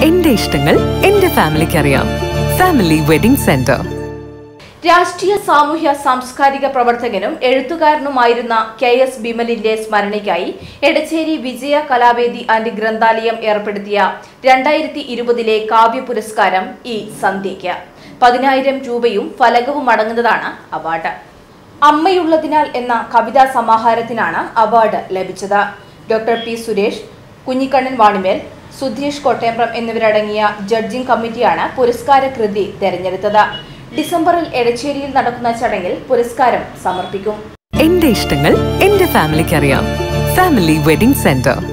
എന്റെ ഇഷ്ടങ്ങൾ എന്റെ ഫാമിലിക്ക് അറിയാം ഫാമിലി വെഡിംഗ് സെന്റർ രാഷ്ട്രീയ സാമൂഹ്യ സാംസ്കാരിക പ്രവർത്തകനും എഴുത്തുകാരനുമായിരുന്ന കെ എസ് ബിമലിന്റെ സ്മരണയ്ക്കായി എടച്ചേരി വിജയ കലാവേദി ആൻഡ് ഗ്രന്ഥാലയം ഏർപ്പെടുത്തിയ രണ്ടായിരത്തി ഇരുപതിലെ കാവ്യ പുരസ്കാരം ഈ സന്ധ്യയ്ക്ക് പതിനായിരം രൂപയും ഫലകവും അടങ്ങുന്നതാണ് അവാർഡ് അമ്മയുള്ളതിനാൽ എന്ന കവിതാ സമാഹാരത്തിനാണ് അവാർഡ് ലഭിച്ചത് ഡോക്ടർ പി സുരേഷ് കുഞ്ഞിക്കണ്ണൻ വാണിമേൽ സുധീഷ് കോട്ടയമ്പ്രം എന്നിവരടങ്ങിയ ജഡ്ജിംഗ് കമ്മിറ്റിയാണ് പുരസ്കാര കൃതി തെരഞ്ഞെടുത്തത് ഡിസംബറിൽ എടച്ചേരിയിൽ നടക്കുന്ന ചടങ്ങിൽ പുരസ്കാരം സമർപ്പിക്കും എന്റെ ഇഷ്ടങ്ങൾ എന്റെ ഫാമിലിക്ക് അറിയാം ഫാമിലി വെഡിംഗ് സെന്റർ